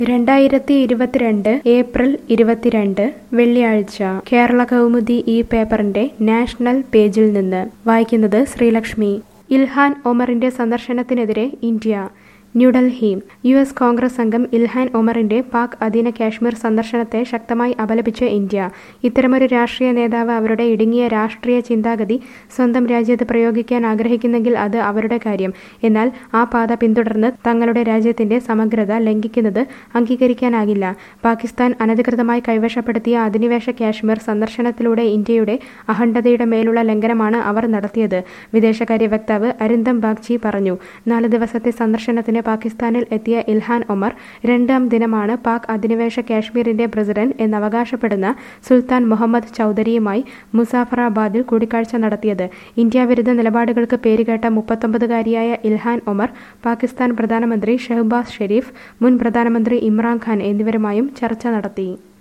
രണ്ടായിരത്തി ഇരുപത്തിരണ്ട് ഏപ്രിൽ ഇരുപത്തിരണ്ട് വെള്ളിയാഴ്ച കേരള കൗമുദി ഈ പേപ്പറിന്റെ നാഷണൽ പേജിൽ നിന്ന് വായിക്കുന്നത് ശ്രീലക്ഷ്മി ഇൽഹാൻ ഒമറിന്റെ സന്ദർശനത്തിനെതിരെ India New Delhi U S Congress അംഗം ഇൽഹാൻ ഒമറിന്റെ പാക് അധീന കാശ്മീർ സന്ദർശനത്തെ ശക്തമായി അപലപിച്ച് ഇന്ത്യ ഇത്തരമൊരു രാഷ്ട്രീയ നേതാവ് അവരുടെ ഇടുങ്ങിയ രാഷ്ട്രീയ ചിന്താഗതി സ്വന്തം രാജ്യത്ത് പ്രയോഗിക്കാൻ ആഗ്രഹിക്കുന്നെങ്കിൽ അത് അവരുടെ കാര്യം എന്നാൽ ആ പാത പിന്തുടർന്ന് തങ്ങളുടെ രാജ്യത്തിന്റെ സമഗ്രത ലംഘിക്കുന്നത് അംഗീകരിക്കാനാകില്ല പാകിസ്ഥാൻ അനധികൃതമായി കൈവശപ്പെടുത്തിയ അധിനിവേശ കാശ്മീർ സന്ദർശനത്തിലൂടെ ഇന്ത്യയുടെ അഖണ്ഡതയുടെ മേലുള്ള ലംഘനമാണ് അവർ നടത്തിയത് വിദേശകാര്യ വക്താവ് അരിന്ദം ബാഗ്ചി പറഞ്ഞു നാല് ദിവസത്തെ സന്ദർശനത്തിന് പാകിസ്ഥാനിൽ എത്തിയ ഇൽഹാൻ ഒമർ രണ്ടാം ദിനമാണ് പാക് അധിനിവേശ കാശ്മീരിന്റെ പ്രസിഡന്റ് എന്നവകാശപ്പെടുന്ന സുൽത്താൻ മുഹമ്മദ് ചൌധരിയുമായി മുസാഫറാബാദിൽ കൂടിക്കാഴ്ച നടത്തിയത് ഇന്ത്യ വിരുദ്ധ നിലപാടുകൾക്ക് പേരുകേട്ട മുപ്പത്തൊമ്പതുകാരിയായ ഇൽഹാൻ ഒമർ പാകിസ്ഥാൻ പ്രധാനമന്ത്രി ഷെഹ്ബാസ് ഷെരീഫ് മുൻ പ്രധാനമന്ത്രി ഇമ്രാൻഖാൻ എന്നിവരുമായും ചർച്ച നടത്തി